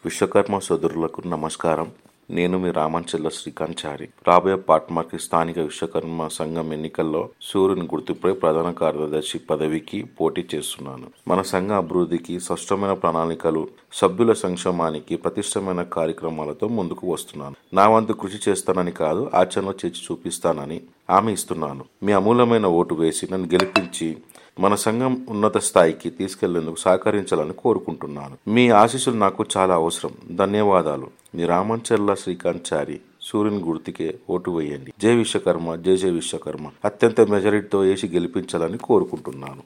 విశ్వకర్మ సోదరులకు నమస్కారం నేను మీ రామంచెల్ల శ్రీకాంత్ చారి రాబోయే పాట్మార్కి స్థానిక విశ్వకర్మ సంఘం ఎన్నికల్లో సూర్యుని గుర్తుపై ప్రధాన కార్యదర్శి పదవికి పోటీ చేస్తున్నాను మన సంఘ అభివృద్ధికి స్పష్టమైన ప్రణాళికలు సభ్యుల సంక్షేమానికి ప్రతిష్టమైన కార్యక్రమాలతో ముందుకు వస్తున్నాను నా వంతు కృషి చేస్తానని కాదు ఆచరణలో చేసి చూపిస్తానని హామీ ఇస్తున్నాను మీ అమూల్యమైన ఓటు వేసి నన్ను గెలిపించి మన సంఘం ఉన్నత స్థాయికి తీసుకెళ్లేందుకు సహకరించాలని కోరుకుంటున్నాను మీ ఆశీస్సులు నాకు చాలా అవసరం ధన్యవాదాలు మీ రామంచెల్ల శ్రీకాంత్ చారి సూర్యుని గుర్తుకే ఓటు వేయండి జై విశ్వకర్మ జై జై విశ్వకర్మ అత్యంత మెజారిటీతో వేసి గెలిపించాలని కోరుకుంటున్నాను